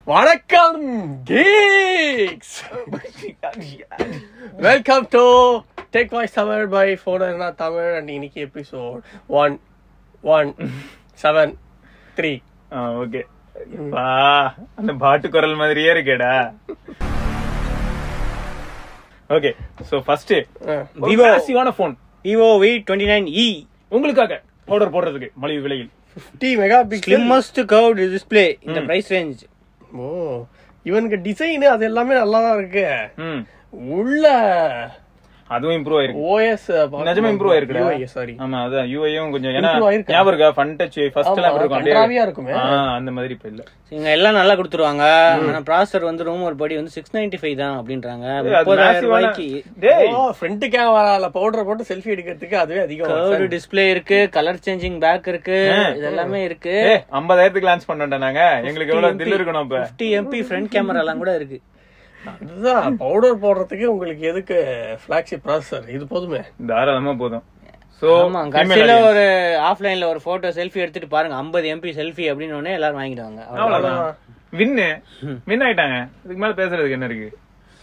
வணக்கம் geeks welcome to tech voice Tamil by ஃபோனா Tamil and இன்னைக்கு episode one one seven three okay பா அந்த பாட்டு குரல் மாதிரியே இருக்கேடா ஓகே சோ ஃபர்ஸ்ட் Vivo. விவோசிவான phone Vivo V twenty nine E உங்களுக்காக ஆர்டர் போடுறதுக்கு மலிவு விலையில் fifty mega pixel slimmest curved display இந்த பிரைஸ் ரேஞ்ச் ஓ இவனுக்கு டிசைன் அது எல்லாமே நல்லா தான் இருக்கு ம் உள்ள அதுவும் இம்ப்ரூவ் ஆயிருக்கு ஓஎஸ் நிஜமா இம்ப்ரூவ் ஆயிருக்குடா சாரி ஆமா அதான் யூஐயும் கொஞ்சம் ஏன்னா Improve ஆயிருக்கு. ஞாபகம் இருக்கா ஃபன் டச் ஃபர்ஸ்ட் எல்லாம் ஆமா, இருக்கும் கண்ட்ராவியா இருக்குமே. அப்படியே ஆ, அந்த மாதிரி இப்ப இல்ல இவங்க எல்லாம் நல்லா கொடுத்துருவாங்க ஆனா ப்ராசர் வந்து ரூம் ஒரு படி வந்து சிக்ஸ் நைன்டி ஃபைவ் தான் அப்படின்றாங்க அது முப்பதாயிரம் massive ஆன- ரூபாய்க்கு டேய் ஃப்ரண்ட் கேமரால பவுடர் போட்டு செல்ஃபி எடுக்கிறதுக்கு அதுவே அதிகம் கர்வ்டு டிஸ்ப்ளே இருக்கு கலர் சேஞ்சிங் பேக் இருக்கு இது எல்லாமே இருக்கு ஏய் 50000க்கு லான்ச் பண்ணோம்டா நாங்க எங்களுக்கு எவ்வளவு தில் இருக்கணும் இப்ப 50 எம்பி ஃப்ரண்ட் கேமரா எல்லாம் கூட இருக்கு அதுதான் பவுடர் போடுறதுக்கு உங்களுக்கு எதுக்கு ஃபிளாக்ஷிப் ப்ராசஸர் இது போதுமே தாராளமா போதும் சோ ஆமா கடைசியில ஒரு ஆஃப்லைன்ல ஒரு போட்டோ செல்ஃபி எடுத்துட்டு பாருங்க 50 எம்பி செல்ஃபி அப்படின்னு உடனே எல்லாரும் வாங்கிடுவாங்க அவ்வளவுதான் வின்னு வின் ஆயிட்டாங்க இதுக்கு மேல பேசுறதுக்கு என்ன இருக்கு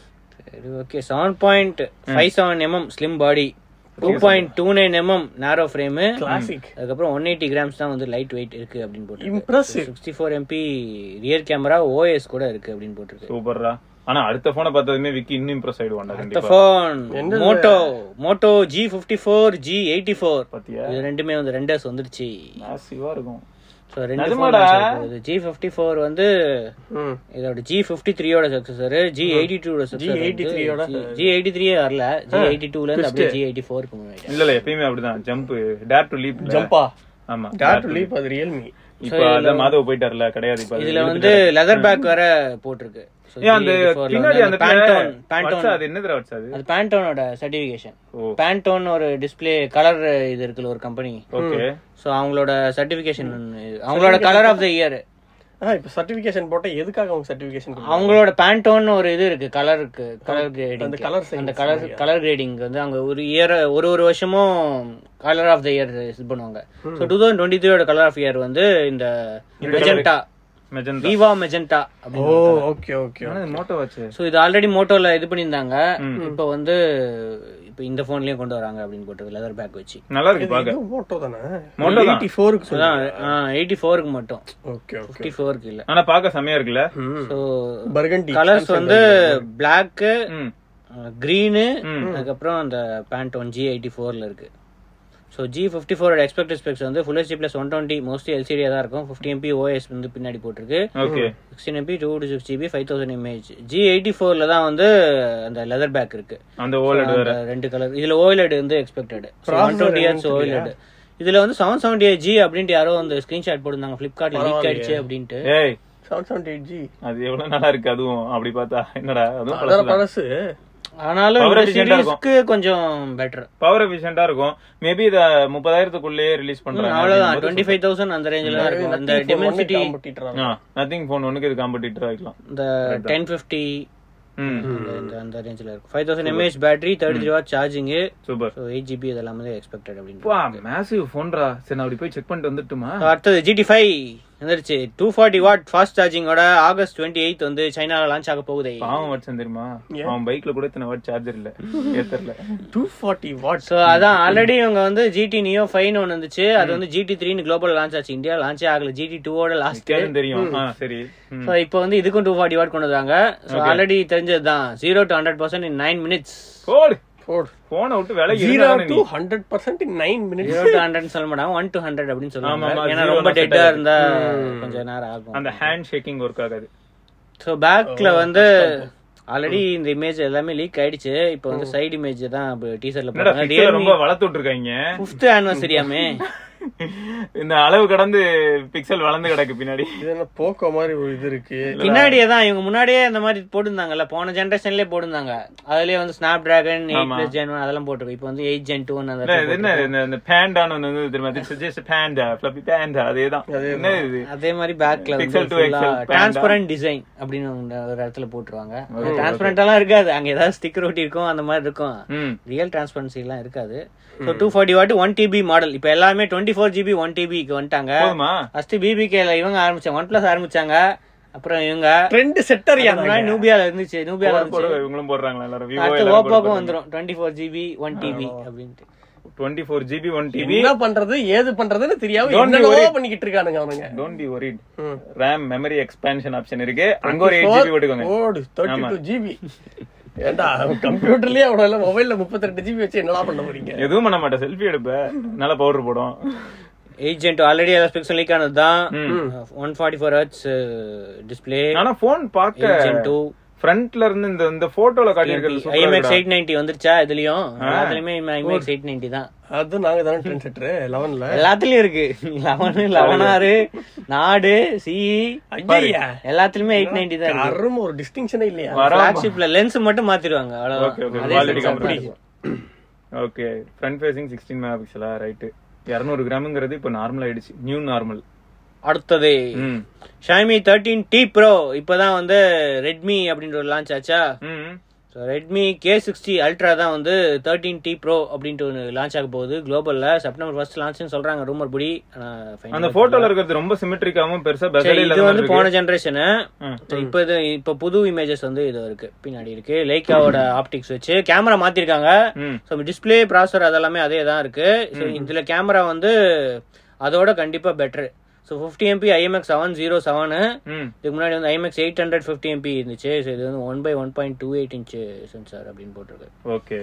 சரி okay seven point five seven mm slim body two point two nine mm narrow frame classic அதுக்கப்புறம் ஒன் எயிட்டி கிராம்ஸ் தான் வந்து லைட் வெயிட் இருக்கு அப்படின்னு போட்டு impressive sixty four MP rear camera OS கூட இருக்கு அப்படின்னு போட்டிருக்கு சூப்பர்ரா ஆனா அடுத்த போனை பார்த்ததுமே விக்கி இன்னும் இம்ப்ரெஸ் ஆயிடுவான்டா இந்த கண்டிப்பா ஃபோன் என்னது? Moto Moto G fifty four G eighty four பாத்தியா இது ரெண்டுமே வந்து ரெண்டர்ஸ் வந்துருச்சு மேசிவா இருக்கும் ஸோ ரெண்டு நிஜமாடா? ஃபோன் ஜி ஃபிஃப்டி ஃபோர் வந்து ம் இதோட ஜி ஃபிஃப்டி த்ரீயோட சக்சஸர் ஜி எயிட்டி டூட G83 யோட ஜி எயிட்டி த்ரீயே வரல ஜி எயிட்டி டூல இருந்து அப்படியே ஜி எயிட்டி ஃபோருக்கு மூவ் இல்ல இல்ல எப்பயுமே அப்படிதான் ஜம்ப் டேர் டு லீப் ஜம்பா ஆமா டேர் டு லீப் அது ரியல்மி இப்ப அதான் மாதவ் போயிட்டார்ல கிடையாது இப்ப அது இதுல வந்து லெதர் பேக் வேற போட்டிருக்கு So, ஏன் அந்த G84 ல பின்னாடி வந்து அந்த Pantone what's Pantone அது என்னதுடா what's அது அது பேண்டோனோட சர்டிபிகேஷன் ஓ பேண்டோன் ஒரு டிஸ்ப்ளே கலர் இது இருக்குல்ல ஒரு கம்பெனி ஓகே சோ அவங்களோட சர்டிபிகேஷன் அவங்களோட கலர் ஆஃப் த இயர் ஆ இப்ப சர்டிபிகேஷன் போட்டா எதுக்காக அவங்க சர்டிபிகேஷன் அவங்களோட பேண்டோன் ஒரு இது இருக்கு கலருக்கு கலர் அந்த கிரேடிங் colour அந்த science கலர் கலர் கிரேடிங் வந்து அவங்க ஒரு இயர் ஒரு ஒரு வருஷமும் கலர் ஆஃப் த இயர் இது பண்ணுவாங்க ஸோ டூ தௌசண்ட் டுவெண்ட்டி த்ரீயோட கலர் ஆஃப் இயர் வந்து இந்த magenta magenta viva magenta oh அப்படின்னு ஓகே ஓகே ஆனா மோட்டோ வாட்ச் ஸோ இது ஆல்ரெடி மோட்டோல இது பண்ணியிருந்தாங்க இப்போ வந்து இப்போ இந்த போன்லயும் கொண்டு வராங்க அப்படின்னு போட்டு லெதர் பேக் வச்சு நல்லா இருக்கு பாக்க இது மோட்டோ தானே Moto தான். எயிட்டி ஃபோருக்கு அதான் எயிட்டி ஃபோருக்கு மட்டும் ஓகே ஓகே ஃபிஃப்டி ஃபோருக்கு இல்ல ஆனா பாக்க செமையா இருக்குல்ல ஸோ பர்கண்டி கலர்ஸ் வந்து பிளாக்கு ம் க்ரீனு அதுக்கப்புறம் அந்த பேண்டோன் ஜி எயிட்டி ஃபோரில் இருக்கு ஸோ ஜி ஃபிஃப்டி ஃபோரோட எக்ஸ்பெக்டட் ஸ்பெக்ஸ் வந்து full HD plus one twenty mostly எல்சிடியாக தான் இருக்கும் ஃபிஃப்டி எம்பி ஓஎஸ் வந்து பின்னாடி போட்டிருக்கு okay sixteen MP two to six GB five thousand mAh G eighty ஃபோரில் தான் வந்து அந்த லெதர் பேக் இருக்கு அந்த ஓலட் வேற அந்த ரெண்டு கலர் இதுல ஓஎல்எட் வந்து expected one twenty H OLED இதுல வந்து செவன் செவன்டி எயிட் ஜி அப்படின்ட்டு யாரோ அந்த ஸ்கிரீன்ஷாட் போட்டிருந்தாங்க ஃபிளிப்கார்ட்ல லீக் ஆயிடுச்சு அப்படின்ட்டு ஏய் செவன் செவன்டி எயிட் ஜி அது எவ்வளவு நல்லா இருக்கு அதுவும் அப்படி பார்த்தா என்னடா அதுவும் அதான் பழசு ஆனாலும் Power இந்த efficient ஆ இருக்கும். சீரிஸ்க்கு கொஞ்சம் பெட்டர் பவர் எஃபிஷியன்டா இருக்கும் மேபி இத முப்பதாயிரத்துக்குள்ளேயே ரிலீஸ் பண்றாங்க அவ்வளவுதான் டுவெண்ட்டி ஃபைவ் தௌசண்ட் அந்த ரேஞ்சில் தான் இருக்கும் அந்த டெமென்சிட்டி காம்படிட்டர் நத்திங் போன் ஒண்ணுக்கு இது காம்படிட்டர் ஆகிக்கலாம் இந்த டென் ஃபிஃப்டி ம் இந்த அந்த ரேஞ்சில் இருக்கும் five thousand mAh battery thirty three watt charging super so eight GB இதெல்லாம் வந்து எக்ஸ்பெக்டட் அப்படின்னு வா மேசிவ் போன்ரா சரி நான் அப்படி போய் செக் பண்ணிட்டு வந்துட்டுமா So, அடுத்தது ஜிடி ஃபைவ் வந்துருச்சு டூ ஃபார்ட்டி வாட் ஃபாஸ்ட் சார்ஜிங்கோட ஆகஸ்ட் டுவெண்ட்டி எயிட் வந்து சைனால லான்ச் ஆக போகுது பாவம் வச்சேன் தெரியுமா அவன் பைக்ல கூட இத்தனை வாட் சார்ஜர் இல்ல ஏத்தர்ல டூ ஃபார்ட்டி வாட்ஸ் ஸோ அதான் ஆல்ரெடி இவங்க வந்து ஜிடி நியோ ஃபைவ்னு ஒன்று இருந்துச்சு அது வந்து ஜிடி த்ரீன்னு குளோபல் லான்ச் ஆச்சு இந்தியா லான்ச்சே ஆகல ஜிடி டூவோட லாஸ்ட் கேளும் தெரியும் ஆ சரி ம். ஸோ இப்போ வந்து இதுக்கும் டூ ஃபார்ட்டி வாட் கொண்டு வந்தாங்க ஸோ ஆல்ரெடி தெரிஞ்சது தான் zero to hundred percent in nine minutes போடு ஃபோர் போனை விட்டு வேலை zero to hundred percent in nine minutes zero to hundred சொல்ல மாட்டாங்க ஒன் டு ஹண்ட்ரட் அப்படின்னு ஆமா, சொல்லுவாங்க ஆமா, ஏன்னா zero ரொம்ப தான் set டெட்டா ஆகுது. இருந்தா கொஞ்சம் நேரம் ஆகும் அந்த ஹேண்ட் ஷேக்கிங் ஒர்க் ஆகாது ஸோ பேக்ல வந்து ஆல்ரெடி இந்த இமேஜ் எல்லாமே லீக் ஆயிடுச்சு இப்போ வந்து சைடு இமேஜ் தான் டீசர்ல என்னடா போட்டாங்க pixel ரியல்மி ரொம்ப வளர்த்து விட்டுருக்காங்க ஃபிஃப்த் ஆனிவர்சரியாமே இந்த அளவு கடந்து பிக்சல் வளர்ந்து கிடக்கு பின்னாடி இது என்ன போக்கோ மாதிரி ஒரு இது இருக்கு பின்னாடியே தான் இவங்க முன்னாடியே அந்த மாதிரி போட்டிருந்தாங்கல்ல போன ஜென்ரேஷன்லயே போட்டிருந்தாங்க அதுலயே வந்து Snapdragon eight plus gen அதெல்லாம் போட்டிருக்கு இப்போ வந்து எயிட் ஜென் டூ அந்த இல்ல, இது என்ன இந்த- இந்த பேண்டான்னு ஒண்ணு வந்து தெரியுமா திஸ் ஜஸ்ட் பேண்டா ஃபிளப்பி பேண்டா அதேதான் என்ன இது அதே மாதிரி பேக்ல வந்து Pixel to Excel Panda. Transparent design அப்படின்னு ஒண்ணு ஒரு இடத்துல போட்டுருவாங்க டிரான்ஸ்பரண்டாலாம் இருக்காது அங்க ஏதாவது ஸ்டிக்கர் ஒட்டி இருக்கும் அந்த மாதிரி இருக்கும் ம் ரியல் டிரான்ஸ்பரன்சி எல்லாம் இருக்காது so two forty watt one TB model இப்போ எல்லாமே டுவெண்ட்டி ஃபோர் ஜிபி ஒன் டிபிக்கு வந்துட்டாங்க போதுமா ஃபர்ஸ்ட் பிபிகேல இவங்க ஆரம்பிச்சாங்க ஒன் பிளஸ் ஆரம்பிச்சாங்க அப்புறம் இவங்க ட்ரெண்ட் செட்டர் அதுக்கு முன்னாடி நூபியால இருந்துச்சு நூபியால போட- போட, இருந்துச்சு இவங்களும் போடுறாங்களா எல்லாரும் விவோ அடுத்து எல்லாரும் ஓப்போக்கும் வந்துரும் twenty four GB one TB அப்படின்ட்டு twenty four GB one TB என்ன பண்றது ஏது பண்றதுன்னு தெரியாம Don't be என்னென்னவோ worried. பண்ணிக்கிட்டு இருக்கானுங்க அவனுங்க டோன்ட் பி ஒரிட் ம். ரேம் மெமரி எக்ஸ்பான்ஷன் ஆப்ஷன் இருக்கு அங்க ஒரு எயிட் ஜிபி போட்டுக்கோங்க ஓடு தேர்ட்டி டூ ஜிபி ஏண்டா கம்ப்யூட்டர்லயே அவ்வளவு மொபைல்ல முப்பத்தி ரெண்டு ஜிபி வச்சு என்னடா பண்ண போறீங்க எதுவும் பண்ண மாட்டேன் செல்ஃபி எடுப்ப நல்ல பவுடர் போடும் ஏஜென்ட் ஆல்ரெடி எல்லா ஸ்பெக்ஸும் லீக் ஆனது தான் one forty four hertz display ஆனா போன் பாக்க ஏஜென்ட் டூ ஃப்ரண்ட்ல இருந்து இந்த இந்த போட்டோல காட்டியிருக்கிறது ஐஎம்எக்ஸ் எயிட் நைன்டி வந்துருச்சா இதுலயும் எல்லாத்துலயுமே ஐஎம்எக்ஸ் எயிட் நைன்டி தான் அது நாங்க தானே ட்ரெண்ட் செட்டர் லெவன்ல எல்லாத்துலயும் இருக்கு லெவனு லெவனாறு நாடு சிஇ ஐயா எல்லாத்துலயுமே எயிட் நைன்டி தான் இருக்கு அரும் ஒரு டிஸ்டிங்ஷனே இல்லையா பிளாக்ஷிப்ல லென்ஸ் மட்டும் மாத்திருவாங்க ஓகே ஓகே அவ்வளவுதான் குவாலிட்டி அதே company okay front facing sixteen mega பிக்சலா ரைட்டு இரநூறு கிராமுங்கிறது இப்போ நார்மல் ஆயிடுச்சு நியூ நார்மல் அடுத்தது ம் ஷாமி தேர்ட்டீன் டி ப்ரோ இப்பதான் வந்து ரெட்மி அப்படின்ற ஒரு லான்ச் ஆச்சா ம் so Redmi K sixty ultra தான் வந்து தேர்ட்டீன் டி ப்ரோ அப்படின்ட்டு ஒன்று லான்ச் ஆக போகுது குளோபல்ல செப்டம்பர் ஃபர்ஸ்ட் லான்ச்னு சொல்றாங்க ரூமர் படி ஆனா final அந்த ஆ போட்டோல இருக்கிறது ரொம்ப சிமெட்ரிக்காவும் பெருசா சரி, பெசலே இது இல்லாத வந்து மாதிரி போன இருக்கு. ஜெனரேஷனு ம். இப்போ இது இப்போ புது இமேஜஸ் வந்து இது இருக்கு பின்னாடி இருக்கு லைக்காவோட ஆப்டிக்ஸ் வச்சு கேமரா மாத்திருக்காங்க ம் ஸோ டிஸ்பிளே ப்ராசர் அதெல்லாமே அதே தான் இருக்கு ஸோ இதுல கேமரா வந்து அதோட கண்டிப்பா better so fifty MP IMX seven zero seven ம் இதுக்கு முன்னாடி வந்து IMX eight hundred fifty MP இருந்துச்சு ஸோ இது வந்து one by one point two eight inch sensor அப்படின்னு போட்டிருக்கு ஓகே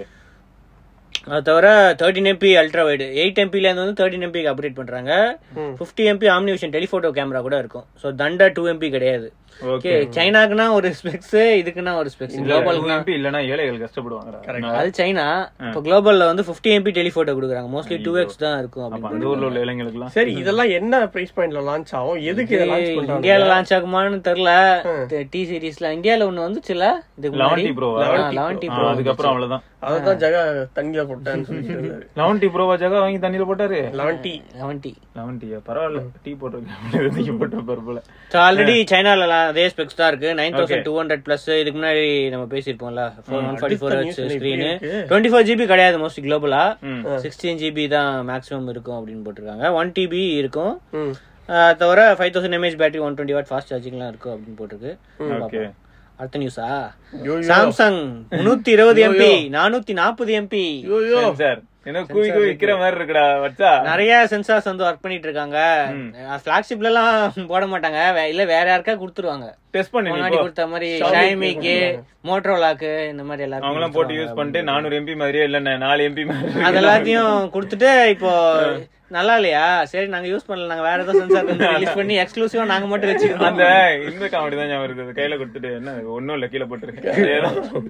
அது தவிர thirteen MP ultra wide eight எம்பில இருந்து வந்து தேர்ட்டின் எம்பிக்கு அப்டேட் பண்றாங்க fifty MP OmniVision telephoto camera கூட இருக்கும் ஸோ தண்டா டூ எம்பி கிடையாது ஓகே ஓகே சைனாக்குனா ஒரு ஸ்பெக்ஸ் இதுக்குன்னா ஒரு ஸ்பெக்ஸ் குளோபல்னா எம்பி இல்லனா ஏழைகள் கஷ்டப்படுவாங்க அது சைனா இப்போ குளோபல்ல வந்து ஃபிஃப்டி எம்பி டெலிஃபோட்டோ கொடுக்குறாங்க மோஸ்ட்லி டூ எக்ஸ் தான் இருக்கும் அப்ப அப்படின்னு அந்த ஊர்ல உள்ள இளைஞர்களுக்குலாம் சரி இதெல்லாம் என்ன பிரைஸ் பாயிண்ட்ல லான்ச் ஆகும் எதுக்கு இதை லான்ச் பண்றாங்க இந்தியால லான்ச் ஆகுமான்னு தெரியல டி சீரிஸ்ல இந்தியால ஒண்ணு வந்துச்சுல இதுக்கு முன்னாடி 11T Pro வா? லெவன் டி ஆ, ப்ரோ அதுக்கப்புறம் அவ்வளவுதான் அததான் ஜெகா தண்ணியில போட்டேன்னு சொல்லிட்டு இருந்தாரு லெவன் டி ப்ரோவா ஜாக வாங்கி தண்ணியில போட்டாரு eleven T eleven T eleven டீயா பரவாயில்ல டீ போட்டிருக்கேன் போட்டிருப்பாரு போல ஸோ ஆல்ரெடி சைனால அதே ஸ்பெக்ஸ் தான் இருக்கு nine thousand two hundred plus இதுக்கு முன்னாடி நம்ம பேசியிருப்போம்ல ஒன் ஃபார்ட்டி ஃபோர் அடுத்த newsல இப்படி ஸ்க்ரீனு இருக்கு. டுவெண்ட்டி ஃபோர் ஜிபி கிடையாது மோஸ்ட்லி குளோபலா ம் சிக்ஸ்டீன் ஜிபி தான் மேக்ஸிமம் இருக்கும் அப்படின்னு போட்டிருக்காங்க ஒன் டிபி இருக்கும் ம் ஆஹ் தவிர five thousand mAh battery one twenty watt fast சார்ஜிங்லாம் இருக்கும் அப்படின்னு போட்டிருக்கு ஓகே அடுத்த நியூஸா யோ, யோ. சாம்சங் முன்னூத்தி இருபது எம்பி நானூத்தி நாற்பது எம்பி யோ, யோ. சார் என்ன கூவி கூவி விக்கிற மாதிரி இருக்குடா வச்சா நிறைய சென்சார்ஸ் வந்து ஒர்க் பண்ணிட்டு இருக்காங்க பிளாக்ஷிப்ல எல்லாம் போட மாட்டாங்க வே- இல்ல வேற யாருக்கா கொடுத்துருவாங்க டெஸ்ட் பண்ணி முன்னாடி கொடுத்த மாதிரி ஷாய்மிக்கு மோட்டரோலாக்கு இந்த மாதிரி எல்லாரும் அவங்களாம் போட்டு யூஸ் பண்ணிட்டு நானூறு எம்பி மாதிரியே இல்ல நாலு எம்பி மாதிரி அது எல்லாத்தையும் கொடுத்துட்டு இப்போ நல்லா இல்லையா சரி நாங்க யூஸ் பண்ணல நாங்க வேற ஏதாவது சென்சார் ரிலீஸ் பண்ணி எக்ஸ்க்ளூசிவா நாங்க மட்டும் வச்சுக்கிறோம் அந்த இந்த காமெடி தான் ஞாபகம் இருக்குது கையில கொடுத்துட்டு என்ன ஒண்ணும் இல்ல கீழே போட்டுருக்கு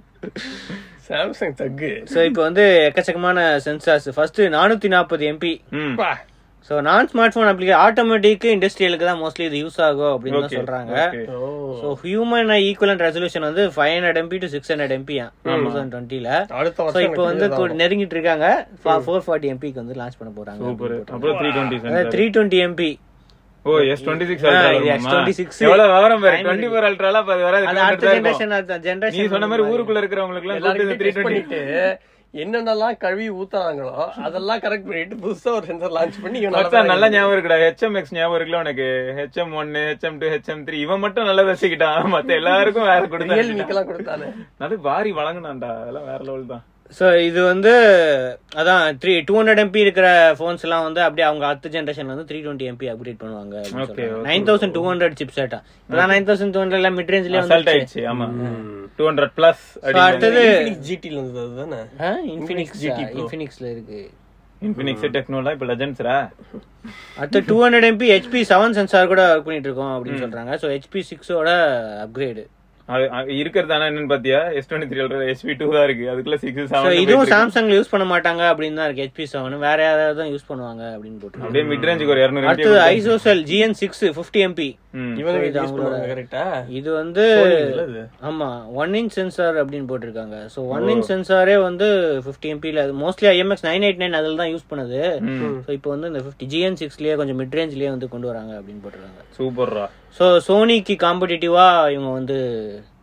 சாம்சங் தக்கு சோ இப்போ வந்து எக்கச்சக்கமான சென்சார்ஸ் ஃபர்ஸ்ட் நானூத்தி நாற்பது எம்பி ம் பா. சோ நான் ஸ்மார்ட் போன் அப்ளிகே ஆட்டோமேட்டிக் இண்டஸ்ட்ரியலுக்கு தான் மோஸ்ட்லி இது யூஸ் ஆகும் அப்படின்னு தான் Okay, சொல்றாங்க okay. Oh so human equivalent resolution வந்து five hundred MP to six hundred MP two thousand டுவெண்ட்டில அடுத்த ஸோ வருஷம் இப்போ வந்து எனக்கு கு- நெருங்கிட்டு இருக்காங்க ஃபோர் ஃபார்ட்டி எம்பிக்கு வந்து லான்ச் பண்ண போறாங்க சூப்பர் அப்புறம் three twenty three twenty MP oh S twenty six ஆ, இது S26 எவ்வளவு விவரம் பாரு டுவெண்ட்டி ஃபோர் அல்ட்ராலாம் அது வராது அது அடுத்த ஜென்ரேஷன் அடுத்த நீ ஜென்ரேஷன் சொன்ன மாதிரி ஊருக்குள்ள இருக்கிறவங்களுக்கு எல்லாம் எல்லாருக்கும் த்ரீ test பண்ணிட்டு என்னென்னலாம் கழுவி ஊத்துறாங்களோ அதெல்லாம் கரெக்ட் பண்ணிட்டு புதுசா ஒரு சென்சர் லான்ச் பண்ணி இவன் மச்சான் நல்லா நல்லா ஞாபகம் இருக்குடா ஹெச்எம் எக்ஸ் ஞாபகம் இருக்குல்ல உனக்கு ஹெச்எம் ஒன்னு ஹெச்எம் டூ ஹெச்எம் த்ரீ இவன் மட்டும் நல்லா வச்சுக்கிட்டான் மத்த எல்லாருக்கும் வேற கொடுத்தான் ரியல்மிக்கெல்லாம் கொடுத்தானே நல்ல வாரி வழங்கினான்டா அதெல்லாம் வேற லெவல் தான் ஸோ இது வந்து அதான் த்ரீ டூ ஹண்ட்ரட் எம்பி இருக்கிற ஃபோன்ஸ் எல்லாம் வந்து அப்படியே அவங்க அடுத்த ஜென்ரேஷன் வந்து த்ரீ டுவெண்ட்டி எம்பி அப்கிரேட் பண்ணுவாங்க Okay, okay. Nine thousand two hundred chip செட்டா இப்பதான் nine thousand two hundred mid ரேஞ்ச்லயே அசால்ட் வந்து ஆயிடுச்சு ஆமா டூ ஹண்ட்ரட் பிளஸ் அடுத்தது ஜிடில இருந்தது அதுதானே இன்ஃபினிக்ஸ் GT Pro. இன்ஃபினிக்ஸ்ல இருக்கு இன்பினிக்ஸ் டெக்னோலாம் இப்ப லெஜெண்ட்ஸ்ரா அடுத்து two hundred MP HP seven sensor கூட ஒர்க் பண்ணிட்டு இருக்கோம் அப்படின்னு சொல்றாங்க ஸோ ஹெச்பி சிக்ஸோட அப்கிரேடு அது அது இருக்கிறது ஆனா என்னன்னு பாத்தியா S twenty three SP two தான் இருக்கு அதுக்குள்ள சிக்ஸ் ஸோ செவன் இதுவும் சாம்சங்ல யூஸ் பண்ண மாட்டாங்க அப்படின்னு தான் இருக்கு ஹெச்பி செவன் வேற யாராவது தான் யூஸ் பண்ணுவாங்க அப்படின்னு போட்டு அப்படியே மிட் ரேஞ்சுக்கு ஒரு இரநூறு அடுத்தது ISOCELL GN six fifty MP இவங்க இது யூஸ் பண்ணுவாங்க கரெக்டா இது வந்து ஆமா ஒன் இன்ச் சென்சார் அப்படின்னு போட்டிருக்காங்க ஸோ ஒன் இன்ச் சென்சாரே வந்து ஃபிஃப்டி எம்பியில் mostly IMX nine eight nine அதில் தான் யூஸ் பண்ணுது ஸோ இப்போ வந்து இந்த ஃபிஃப்டி ஜிஎன் சிக்ஸ்லயே கொஞ்சம் மிட் ரேஞ்ச்லயே வந்து கொண்டு வராங்க அப்படின்னு போட்டிருக்காங்க சூப்பர்ரா ஸோ சோனிக்கு காம்படிட்டிவா இவங்க வந்து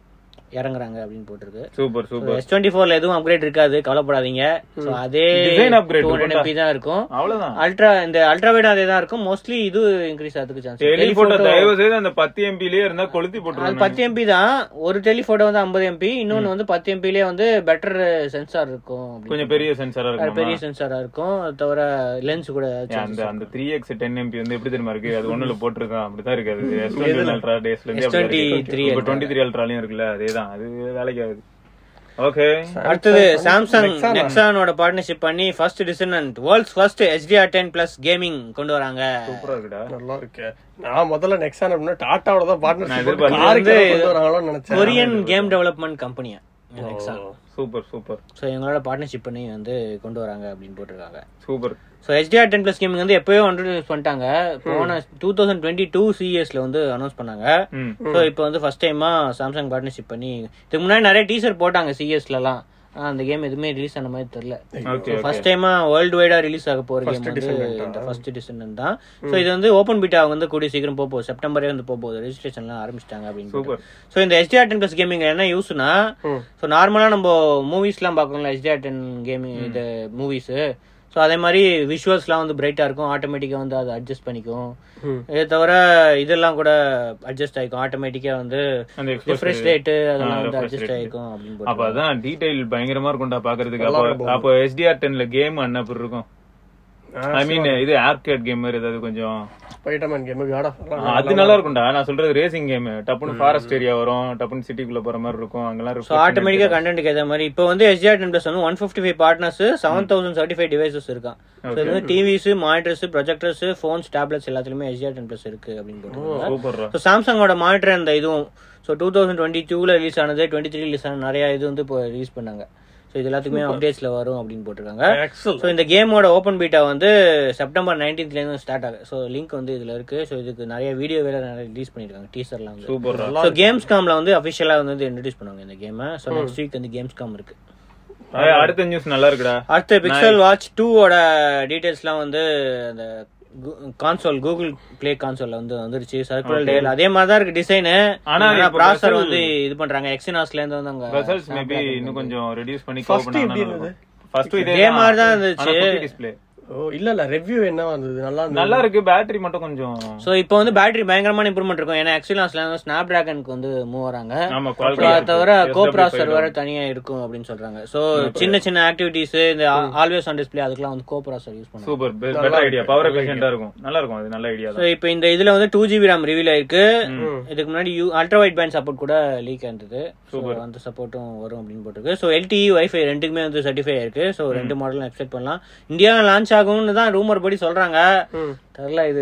இறங்குறாங்க அப்படின்னு போட்டிருக்கு சூப்பர் சூப்பர் எஸ் டுவெண்ட்டி ஃபோர்ல எதுவும் அப்கிரேட் இருக்காது கவலைப்படாதீங்க ஸோ அதே Design upgrade டூ ஹண்ட்ரட் இருக்கும்டா. எம்பி தான் இருக்கும் அவ்வளவுதான் அல்ட்ரா இந்த அல்ட்ரா வைட் அதே தான் இருக்கும் மோஸ்ட்லி இது இன்க்ரீஸ் ஆகிறதுக்கு சான்ஸ் டெலிபோட்டோ தயவு செய்து அந்த பத்து எம்பிலேயே இருந்தா கொளுத்தி அது போட்டுருவாங்க பத்து எம்பி தான் ஒரு டெலிஃபோட்டோ வந்து ஐம்பது எம்பி இன்னொன்னு வந்து பத்து எம்பிலே வந்து பெட்டர் சென்சார் இருக்கும் அப்படின்னு. கொஞ்சம் பெரிய சென்சாரா அது பெரிய இருக்கும் சென்சாரா இருக்கும் அது தவிர லென்ஸ் கூட அந்த அந்த த்ரீ எக்ஸ் டென் எம்பி வந்து எப்படி தெரியுமா இருக்கு அது ஒண்ணுல போட்டிருக்கான் அப்படிதான் இருக்கு அது எஸ் டுவெண்ட்டி அல்ட்ரா டேஸ்ல இருந்து அப்படி இருக்கு. S23 இப்ப டுவெண்ட்டி த்ரீ அல்ட்ராலையும் இருக்குல்ல அதேதான் அது வேலைக்கு ஆகுது ஓகே அடுத்தது சாம்சங் நெக்ஸானோட பார்ட்னர்ஷிப் பண்ணி ஃபர்ஸ்ட் டிசனன்ட் world's first HDR10 ten plus gaming கொண்டு வராங்க சூப்பரா இருக்குடா நல்லா இருக்கு நான் முதல்ல நெக்ஸான் அப்படின்னா டாட்டாவோட தான் நான் பார்ட்னர்ஷிப் எதிர்பார்த்தேன். காருக்கு கொண்டு வராங்களோன்னு நினைச்சேன் கொரியன் கேம் டெவலப்மெண்ட் கம்பெனியா நெக்ஸான் சூப்பர் சூப்பர் ஸோ இவங்களோட பார்ட்னர்ஷிப் பண்ணி வந்து கொண்டு வராங்க அப்படின்னு போட்டிருக்காங்க super so HDR ten plus gaming வந்து எப்பயோ இன்ட்ரடியூஸ் பண்ணிட்டாங்க போன டூ தௌசண்ட் டுவெண்ட்டி டூ சிஎஸ்ல வந்து அனௌன்ஸ் பண்ணாங்க ம் ஸோ இப்போ வந்து ஃபர்ஸ்ட் டைமா சாம்சங் பார்ட்னர்ஷிப் பண்ணி இதுக்கு முன்னாடி நிறைய டீசர் போட்டாங்க சிஎஸ்லலாம் ஆனா அந்த கேம் எதுவுமே ரிலீஸ் ஆன மாதிரி தெரியல ஓகே ஃபர்ஸ்ட் டைமா வேர்ல்டு வைடா ரிலீஸ் ஆக போற கேம் வந்து இந்த ஃபர்ஸ்ட் டிசன் தான் ஸோ இது வந்து ஓப்பன் பீட்டா வந்து கூடிய சீக்கிரம் போக போகுது செப்டம்பரே வந்து போக போகுது ரெஜிஸ்ட்ரேஷன்லாம் ஆரம்பிச்சிட்டாங்க அப்படின்னு சூப்பர் ஸோ இந்த HDR டென் ப்ளஸ் கேமிங் என்ன யூஸ்னா ஸோ நார்மலாக நம்ம மூவிஸ்லாம் பார்க்கணும்ல HDR டென் கேமிங் இது மூவிஸ் ஸோ அதே மாதிரி விஷுவல்ஸ்லாம் வந்து பிரைட்டாக இருக்கும் ஆட்டோமேட்டிக்காக வந்து அதை அட்ஜஸ்ட் பண்ணிக்கும் ம். இதை தவிர இதெல்லாம் கூட அட்ஜஸ்ட் ஆகிக்கும் ஆட்டோமேட்டிக்காக வந்து அந்த ரிஃப்ரெஷ் express ரேட்டு அதெல்லாம் வந்து refresh அட்ஜஸ்ட் rate. ஆகிக்கும் அப்படின்னு அப்ப போட்டு அதான் டீடைல் பயங்கரமா இருக்கும்டா பாக்குறதுக்கு அப்போ அப்போ எஸ்டிஆர் டென்ல கேம் என்ன அப்படி இருக்கும் ஐ மீன் இது ஆர்கேட் கேம் மாதிரி ஏதாவது கொஞ்சம் ஸ்பைடர்மேன் கேம் காட் ஆஃப் ஆ, அது நல்லா இருக்கும்டா நான் சொல்றது ரேசிங் கேம் டப்புன்னு ஃபாரஸ்ட் ஏரியா வரும் டப்புன்னு சிட்டிக்குள்ள போற மாதிரி இருக்கும் அங்கெல்லாம் ஸோ reflection ஆட்டோமேட்டிக்காக கண்டென்ட்க்கு ஏற்ற மாதிரி இப்போ வந்து HDR டென் ப்ளஸ் வந்து one fifty five partners seven thousand certified devices இருக்கான் ஸோ இது வந்து TVs monitors projectors phones tablets எல்லாத்துலயுமே HDR டென் ப்ளஸ் இருக்கு அப்படின்னு போட்டு சூப்பர்ரா ஸோ சாம்சங்கோட மானிட்டர் அந்த இதுவும் ஸோ டூ தௌசண்ட் டுவெண்ட்டி டூவில் ரிலீஸ் ஆனது டுவெண்ட்டி த்ரீ ரிலீஸ் ஆன நிறைய இது வந்து இப்போ ரிலீஸ் பண்ணாங்க ஸோ இது எல்லாத்துக்குமே அப்டேட்ஸ்ல வரும் அப்படின்னு போட்டிருக்காங்க எக்ஸல் ஸோ இந்த கேமோட ஓப்பன் பீட்டா வந்து செப்டம்பர் நைன்டீன்த்லேருந்து ஸ்டார்ட் ஆகுது ஸோ லிங்க் வந்து இதுல இருக்கு ஸோ இதுக்கு நிறைய வீடியோ வேற நிறைய ரிலீஸ் பண்ணிருக்காங்க டீசர்லாம் வந்து சூப்பர்ரா ஸோ கேம்ஸ் காம்ல வந்து அஃபிஷியலா வந்து இன்ட்ரடியூஸ் பண்ணுவாங்க இந்த கேமை ஸோ நெக்ஸ்ட் வீக் வந்து கேம்ஸ் காம் இருக்கு அடுத்த நியூஸ் நல்லா இருக்குடா அடுத்து பிக்சல் வாட்ச் டூவோட டீடைல்ஸ்லாம் வந்து அந்த கான்சோல் கூகுள் பிளே கான்சோல்ல வந்து வந்துருச்சு சர்க்குலர் டேல் அதே மாதிரி தான் இருக்கு டிசைனு ஆனா ஆனா இப்ப ப்ராசர் Bezel- வந்து இது பண்றாங்க எக்ஸினாஸ்ல இருந்து வந்து அங்க ரிசல்ட்ஸ் மேபி இன்னும் கொஞ்சம் ரெடியூஸ் பண்ணி First கவர் எப்படி பண்ணா ஃபர்ஸ்ட் இதே இதே மாதிரி தான் இருந்துச்சு. டிஸ்ப்ளே ஓ இல்ல இல்ல ரிவ்யூ என்ன வந்தது நல்லா இருந்தது நல்லா இருக்கு பேட்டரி மட்டும் கொஞ்சம் சோ இப்போ வந்து பேட்டரி பயங்கரமான இம்ப்ரூவ்மெண்ட் இருக்கும் ஏன்னா எக்ஸினாஸ்ல வந்து ஸ்னாப் டிராகனுக்கு வந்து மூவ் வராங்க ஆமா So, அது தவிர கோ ப்ராசர் வேற தனியா இருக்கும் அப்படின்னு சொல்றாங்க சோ சின்ன சின்ன ஆக்டிவிட்டிஸ் இந்த ஆல்வேஸ் ஆன் டிஸ்ப்ளே அதுக்கெல்லாம் வந்து கோ ப்ராசர் யூஸ் பண்ணுவாங்க சூப்பர் பெட்டர் ஐடியா பவர் எஃபிஷியன்ட்டா இருக்கும் நல்லா இருக்கும் அது நல்ல ஐடியா ஸோ இப்போ இந்த இதுல வந்து டூ ஜிபி ரேம் ரிவீல் ஆயிருக்கு இதுக்கு முன்னாடி U ultra wide band support கூட லீக் ஆயிருந்தது ஸோ அந்த சப்போர்ட்டும் வரும் அப்படின்னு போட்டிருக்கு ஸோ எல்டிஇ வைஃபை ரெண்டுக்குமே வந்து சர்டிஃபை ஆயிருக்கு ஸோ ரெண்டு மாடலும் எக்ஸ்பெக்ட் பண்ணலாம் இந்தியாவில் லான்ச் ஆகும்னு தான் ரூமர் படி சொல்றாங்க தெரியல இது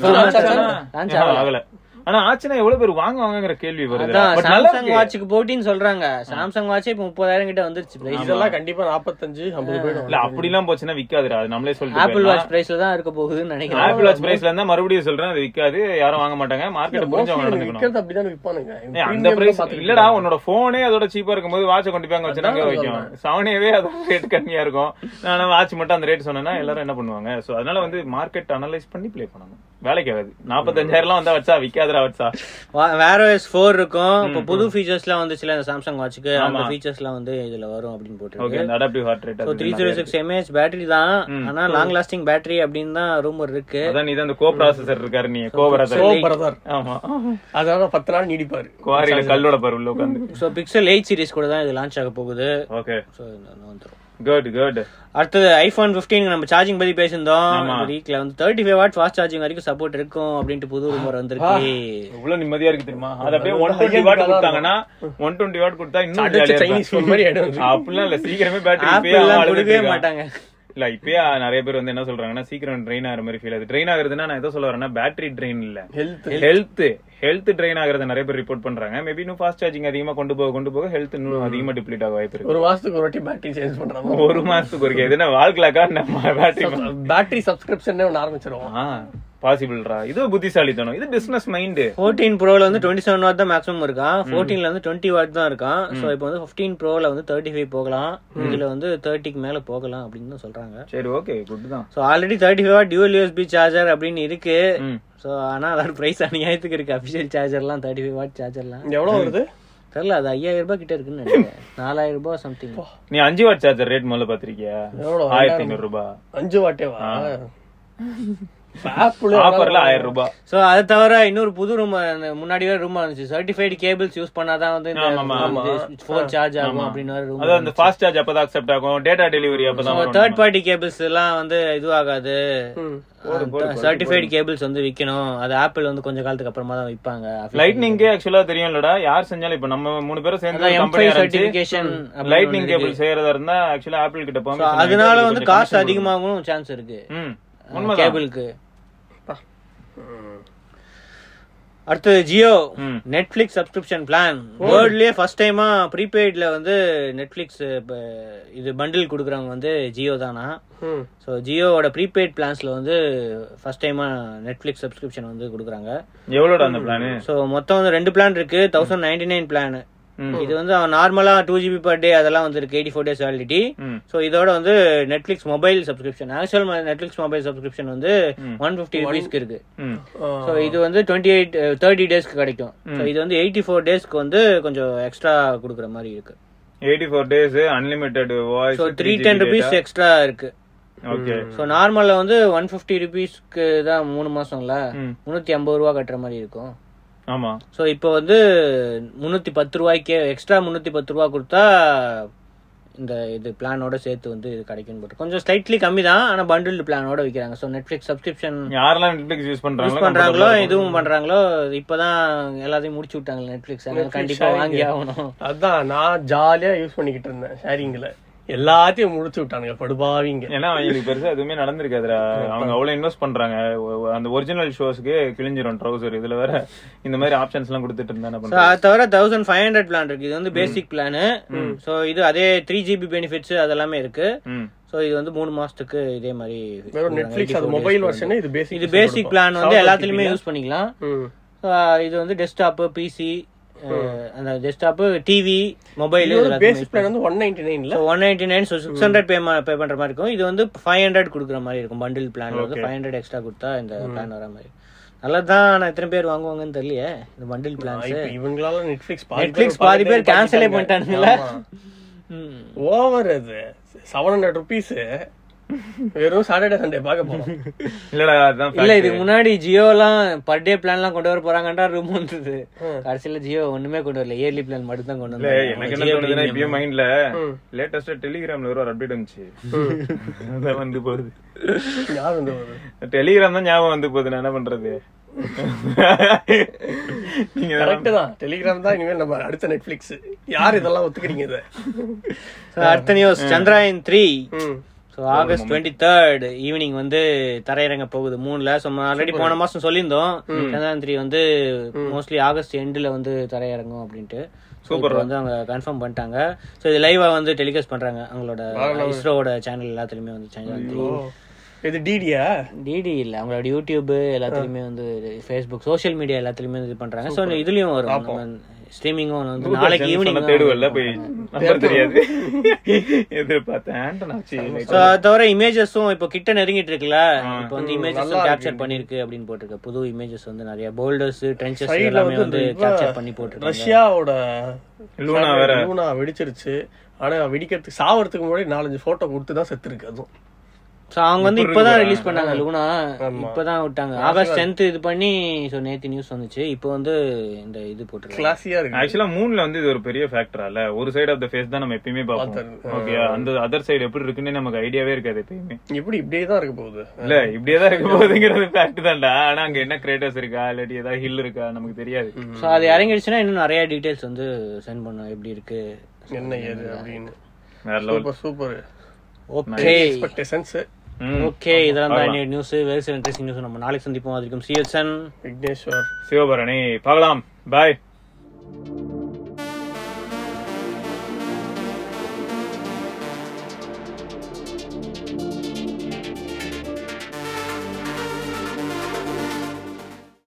லான்ச் ஆகல ஆகல ஆனா ஆச்சுன்னா எவ்வளவு பேர் வாங்குவாங்கங்கிற கேள்வி வருது அதான் பட் நல்லா சாம்சங் வாட்சுக்கு போட்டின்னு சொல்றாங்க சாம்சங் வாட்ச் இப்போ முப்பதாயிரம் கிட்ட வந்துருச்சு பிரைஸ் இதெல்லாம் கண்டிப்பா நாற்பத்தஞ்சு ஐம்பது போயிடும் இல்ல அப்படிலாம் போச்சுன்னா விக்காதுடா அது நம்மளே சொல்லிட்டு ஆப்பிள் வாட்ச் பிரைஸ்ல தான் இருக்க போகுதுன்னு நினைக்கிறேன் ஆப்பிள் வாட்ச் பிரைஸ்ல இருந்தா மறுபடியும் சொல்றேன் அது விக்காது யாரும் வாங்க மாட்டாங்க மார்க்கெட் புரிஞ்சவங்க நடந்துக்கணும் விக்கிறது அப்படிதான் விற்பானுங்க ஏய், அந்த பிரைஸ் இல்லடா உன்னோட போனே அதோட சீப்பா இருக்கும்போது வாட்ச கொண்டு போய் அங்க வச்சு அங்க வைக்கும் சவனேவே அது ரேட் கம்மியா இருக்கும் நான் வாட்ச் மட்டும் அந்த ரேட் சொன்னேன்னா எல்லாரும் என்ன பண்ணுவாங்க சோ அதனால வந்து மார்க்கெட் அனலைஸ் பண்ணி ப்ளே பண்ணணும் வேலைக்கு ஆகாது நாற்பத்தஞ்சாயிரம் வந்தா வச்சா விக்காதுடா வச்சா வேற OS 4 இருக்கும் இப்போ புது ஃபீச்சர்ஸ்லாம் வந்துச்சுல இந்த சாம்சங் வாட்சுக்கு அந்த ஃபீச்சர்ஸ்லாம் வந்து இதுல வரும் அப்படின்னு போட்டுருக்கு ஓகே அந்த adaptive heart rate so three zero six mAh battery தான் ஆனா லாங் லாஸ்டிங் பேட்டரி அப்படின்னு தான் ரூமர் இருக்கு அதான் நீ தான் அந்த கோ ப்ராசஸர் இருக்காரு நீ கோ பிரதர் ஓ பிரதர் ஆமா அதனால பத்து நாள் நீடிப்பாரு குவாரியில கல்லோட பாரு உள்ள உட்காந்து ஸோ பிக்சல் எயிட் சீரிஸ் கூட தான் இது லான்ச் ஆக போகுது ஓகே ஸோ வந்துடும் குட் குட் அடுத்தது ஐபோன் 15 நம்ம சார்ஜிங் பத்தி பேசியிருந்தோம் வீக்ல வந்து thirty five watt fast charging வரைக்கும் சப்போர்ட் இருக்கும் அப்படின்ட்டு புது ரூமர் வந்திருக்கு இவ்வளவு நிம்மதியா இருக்கு தெரியுமா அது அப்படியே ஒன் டுவெண்ட்டி வாட் கொடுத்தாங்கன்னா ஒன் டுவெண்ட்டி வாட் கொடுத்தா இன்னும் அடிச்சு ஜாலியா சைனீஸ் இருக்கும் phone மாதிரி ஆயிடும் அப்படிலாம் இல்ல சீக்கிரமே பேட்டரி ஆப்பிள்லாம் கொடுக்கவே மாட்டாங்க இல்ல இப்பயே நிறைய பேர் வந்து என்ன சொல்றாங்கன்னா சீக்கிரம் ட்ரெயின் ஆகிற மாதிரி ஃபீல் ஆகுது ட்ரெயின் ஆகுறதுன்னா நான் எதோ சொல்ல வரேன்னா பேட்டரி ட்ரெயின் இல்ல ஹெல்த் ஹெல்த் ஹெல்த் ட்ரெயின் ஆகுறத நிறைய பேர் ரிப்போர்ட் பண்றாங்க மேபி இன்னும் ஃபாஸ்ட் சார்ஜிங் அதிகமா கொண்டு போக கொண்டு போக ஹெல்த் இன்னும் அதிகமா டிப்ளீட் ஆக வாய்ப்பு இருக்கு ஒரு மாசத்துக்கு ஒரு வாட்டி பேட்டரி சேஞ்ச் பண்றாங்க ஒரு மாசத்துக்கு ஒரு இது என்ன வாழ்க்கலாக்கா நம்ம பேட்டரி பேட்டரி சப்ஸ்கிரிப்ஷன் ஒன்று ஆரம்பிச்சிருவோம் பாசிபிள்ரா இது புத்திசாலித்தனம் இது பிசினஸ் மைண்ட் ஃபோர்டீன் ப்ரோல வந்து டுவெண்ட்டி செவன் வாட் தான் மேக்ஸிமம் இருக்கான் ஃபோர்டீன்ல வந்து டுவெண்ட்டி வாட் தான் இருக்கான் ஸோ இப்போ வந்து ஃபிஃப்டீன் ப்ரோல வந்து தேர்ட்டி ஃபைவ் போகலாம் இதுல வந்து தேர்ட்டிக்கு மேல போகலாம் அப்படின்னு தான் சொல்றாங்க சரி ஓகே குட் தான் so already thirty five watt dual USB charger அப்படின்னு இருக்கு ம். ஸோ ஆனா அதோட பிரைஸ் அநியாயத்துக்கு இருக்கு அபிஷியல் சார்ஜர்லாம் தேர்ட்டி ஃபைவ் வாட் சார்ஜர்லாம் எவ்வளவு வருது தெரியல அது ஐயாயிரம் ரூபாய் கிட்ட இருக்குன்னு நினைக்கிறேன் நாலாயிரம் ரூபாய் சம்திங் நீ அஞ்சு வாட் சார்ஜர் ரேட் முதல்ல பாத்திருக்கியா எவ்வளவு? ஆயிரத்தி ஐநூறு ரூபாய் அஞ்சு வாட்டேவா ஆப்பிள் ஆஃபர்ல ஆயிரம் ரூபாய் சோ அது தவிர இன்னொரு புது ரூம் முன்னாடி வேற ரூம் இருந்துச்சு சர்டிஃபைடு கேபிள்ஸ் யூஸ் பண்ணாதான் வந்து ஆமா, ஆமா. ஃபோன் சார்ஜ் ஆகும் அப்படின்னு வேற ரூம் அதாவது அந்த ஃபாஸ்ட் சார்ஜ் அப்பதான் அக்செப்ட் ஆகும் டேட்டா டெலிவரி அப்பதான் வரும். தேர்ட் பார்ட்டி கேபிள்ஸ் எல்லாம் வந்து இதுவாகாது சர்டிஃபைடு கேபிள்ஸ் வந்து விக்கணும் அது ஆப்பிள் வந்து கொஞ்ச காலத்துக்கு அப்புறமா தான் விற்பாங்க லைட்னிங்கே ஆக்சுவலா தெரியும்லடா யார் செஞ்சாலும் இப்ப நம்ம மூணு பேரும் சேர்ந்து எம்ஃபை சர்டிபிகேஷன் லைட்னிங் கேபிள் செய்யறதா இருந்தா ஆக்சுவலா ஆப்பிள் கிட்ட போக அதனால வந்து காஸ்ட் அதிகமாகவும் சான்ஸ் இருக்கு ம் உண்மைதான் கேபிளுக்கு அடுத்தது ஜியோ ம். நெட்ஃபிளிக்ஸ் சப்ஸ்கிரிப்ஷன் பிளான் வேர்ல்ட்லயே ஃபர்ஸ்ட் டைமா ப்ரீபெய்ட்ல வந்து நெட்ஃபிளிக்ஸ் இது பண்டில் கொடுக்குறவங்க வந்து ஜியோ தானா ம். ஸோ ஜியோவோட ப்ரீபெய்ட் பிளான்ஸ்ல வந்து ஃபர்ஸ்ட் டைமா நெட்ஃபிளிக்ஸ் சப்ஸ்கிரிப்ஷன் வந்து கொடுக்குறாங்க எவ்வளோட அந்த பிளானு ஸோ மொத்தம் வந்து ரெண்டு பிளான் இருக்கு தௌசண்ட் நைன்டி நைன் பிளான் இது வந்து நார்மலா டூ ஜிபி பர் டே அதெல்லாம் வந்து இருக்கு எயிட்டி ஃபோர் டேஸ் வேலிடிட்டி ம். ஸோ இதோட வந்து Netflix mobile subscription actual Netflix mobile subscription வந்து ஒன் ஃபிஃப்டி ருபீஸ்க்கு இருக்கு ம் ஸோ இது வந்து டுவெண்ட்டி எயிட் தேர்ட்டி டேஸ்க்கு கிடைக்கும் ஸோ இது வந்து எயிட்டி ஃபோர் டேஸ்க்கு வந்து கொஞ்சம் எக்ஸ்ட்ரா கொடுக்குற மாதிரி இருக்கு eighty four days unlimited voice so three ten rupees extra இருக்கு ஓகே ஸோ நார்மல்ல வந்து ஒன் ஃபிஃப்டி ருபீஸ்க்கு தான் மூணு மாசம்ல ம். முந்நூற்றி ஐம்பது ரூபா கட்டுற மாதிரி இருக்கும் ஆமா ஸோ இப்போ வந்து முந்நூற்றி பத்து ரூபாய்க்கே எக்ஸ்ட்ரா முந்நூற்றி பத்து ரூபா கொடுத்தா இந்த இது பிளானோட சேர்த்து வந்து இது கிடைக்கும் போட்டு கொஞ்சம் ஸ்லைட்லி கம்மி தான் ஆனால் பண்டில் பிளானோட விற்கிறாங்க ஸோ நெட்ஃபிளிக்ஸ் சப்ஸ்கிரிப்ஷன் யாரெல்லாம் நெட்ஃபிளிக்ஸ் யூஸ் யூஸ் பண்றாங்களோ பண்றாங்களோ இதுவும் பண்றாங்களோ இப்பதான் எல்லாத்தையும் முடிச்சு விட்டாங்க நெட்ஃபிளிக்ஸ் அதனால கண்டிப்பா வாங்கி ஆகணும் அதான் நான் ஜாலியா யூஸ் பண்ணிக்கிட்டு இருந்தேன் ஷேரிங்ல எல்லாத்தையும் முடிச்சு விட்டானுங்க படுபாவிங்க ஏன்னா அவங்களுக்கு பெருசா எதுவுமே நடந்திருக்காதுடா அவங்க அவ்வளவு இன்வெஸ்ட் பண்றாங்க ஒ- ஒ- அந்த ஒரிஜினல் ஷோஸ்க்கு கிழிஞ்சிரும் ட்ரௌசர் இதுல வேற இந்த மாதிரி ஆப்ஷன்ஸ் எல்லாம் கொடுத்துட்டு இருந்தா என்ன ஸோ பண்றாங்க அது தவிர தௌசண்ட் ஃபைவ் ஹண்ட்ரட் பிளான் இருக்கு இது வந்து பேசிக் பிளானு ஸோ இது அதே த்ரீ ஜிபி பெனிஃபிட்ஸ் அதெல்லாமே இருக்கு ம் ஸோ இது வந்து மூணு மாசத்துக்கு இதே மாதிரி வெறும் நெட்ஃபிளிக்ஸ் அது மொபைல் வெர்ஷன் இது பேசிக் இது பேசிக் பிளான் வந்து எல்லாத்துலயுமே யூஸ் பண்ணிக்கலாம் ம் So, இது வந்து டெஸ்க்டாப் பிசி அந்த desktop TV mobile basic plan வந்து ஒன் நைன்டி நைன்ல one ninety nine so six hundred pay pay பண்ற மாதிரி இருக்கும் இது வந்து ஃபைவ் ஹண்ட்ரட் கொடுக்குற மாதிரி இருக்கும் பண்டில் பிளான்ல வந்து ஃபைவ் ஹண்ட்ரட் எக்ஸ்ட்ரா கொடுத்தா இந்த பிளான் வர மாதிரி நல்லதுதான் ஆனா எத்தனை பேர் வாங்குவாங்கன்னு தெரியலையே இந்த பண்டில் பிளான்ஸ் இப்ப இவங்களால நெட்ஃபிளிக்ஸ் நெட்ஃபிளிக்ஸ் பாதி பேர் கேன்சலே பண்ணிட்டானுங்களா ஓவர் அது செவன் ஹண்ட்ரட் ருபீஸ் வெறும் சாட்டர்டே சண்டே பார்க்க போறோம் இல்லடா அதுதான் இல்ல fact. இதுக்கு முன்னாடி ஜியோலாம் பர் டே பிளான்லாம் கொண்டு வர போறாங்கன்றா ரூம் வந்தது கடைசியில ஜியோ ஒண்ணுமே கொண்டு வரல இயர்லி பிளான் மட்டும் தான் கொண்டு இல்ல எனக்கு என்ன தோணுதுன்னா வந்தாங்க இப்பயும் மைண்ட்ல லேட்டஸ்டா டெலிகிராம்ல ஒரு அப்டேட் வந்துச்சு அதான் வந்து போகுது யார் வந்து ஒரு டெலிகிராம் தான் ஞாபகம் வந்து போகுது நான் என்ன பண்றது நீங்க கரெக்ட் தான் டெலிகிராம் தான் இனிமேல் நம்ம அடுத்த நெட்ஃபிளிக்ஸ் யார் இதெல்லாம் ஒத்துக்கிறீங்க இத So, அடுத்த நியூஸ் சந்திராயன் த்ரீ ம் so August twenty third evening வந்து தரையிறங்க போகுது மூணுல ஸோ ஆல்ரெடி போன மாசம் சொல்லியிருந்தோம் சந்திராயன் த்ரீ வந்து மோஸ்ட்லி ஆகஸ்ட் எண்டில் வந்து தரையிறங்கும் அப்படின்ட்டு சூப்பர் வந்து அவங்க கன்ஃபார்ம் பண்ணிட்டாங்க ஸோ இது லைவா வந்து டெலிகாஸ்ட் பண்றாங்க அவங்களோட இஸ்ரோவோட சேனல் எல்லாத்துலயுமே வந்து சந்திராயன் த்ரீ ஓ இது டிடியா டிடி இல்ல அவங்களோட யூடியூப் எல்லாத்துலயுமே வந்து ஃபேஸ்புக் சோஷியல் மீடியா எல்லாத்துலயுமே இது பண்றாங்க ஸோ இதுலயும் வரும் ஸ்ட்ரீமிங்கும் வந்து நாளைக்கு ஈவினிங் தேடுவல்ல போய் நம்பர் தெரியாது எதிர்பார்த்தேன் ஆண்டனாச்சு ஸோ அது தவிர இமேஜஸும் இப்போ கிட்ட நெருங்கிட்டு இருக்குல்ல இப்போ வந்து இமேஜஸும் கேப்சர் பண்ணிருக்கு அப்படின்னு போட்டிருக்கு புது இமேஜஸ் வந்து நிறைய போல்டர்ஸ் ட்ரென்ச்சஸ் சைடுல எல்லாமே வந்து வந்து இவ கேப்சர் பண்ணி போட்டிருக்காங்க ரஷ்யாவோட லூனா வேற. லூனா வெடிச்சிருச்சு ஆனா வெடிக்கிறதுக்கு சாவறதுக்கு முன்னாடி நாலஞ்சு போட்டோ கொடுத்து தான் செத்து இருக்கு அதுவும் ஸோ அவங்க வந்து இப்பதான் ரிலீஸ் பண்ணாங்க லூனா இப்பதான் விட்டாங்க ஆகஸ்ட் டென்த் இது பண்ணி ஸோ நேத்து நியூஸ் வந்துச்சு இப்போ வந்து இந்த இது போட்டிருக்காங்க கிளாஸியா இருக்கு ஆக்சுவலா மூணுல வந்து இது ஒரு பெரிய ஃபேக்டரா இல்ல ஒரு சைடு ஆஃப் த ஃபேஸ் தான் நம்ம எப்பயுமே பார்ப்போம் ஓகே அந்த அதர் சைடு எப்படி இருக்குன்னு நமக்கு ஐடியாவே இருக்காது எப்பயுமே எப்படி இப்படியே தான் இருக்க போகுது இல்ல இப்படியே தான் இருக்க போகுதுங்கிறது ஃபேக்ட் தான்டா ஆனா அங்க என்ன கிரேட்டர்ஸ் இருக்கா இல்லாட்டி ஏதாவது ஹில் இருக்கா நமக்கு தெரியாது ஸோ அது இறங்கிடுச்சுன்னா இன்னும் நிறைய டீடைல்ஸ் வந்து சென்ட் பண்ணும் எப்படி இருக்கு என்ன ஏது அப்படின்னு வேற level super super okay expectations okay இதெல்லாம் தான் நியூஸ் வேறு சில இன்ட்ரெஸ்டிங் நியூஸ் நம்ம நாளைக்கு சந்திப்போம் அதுக்கும் சிஎஸ்என் விக்னேஸ்வர் சிவபரணி பார்க்கலாம் பாய்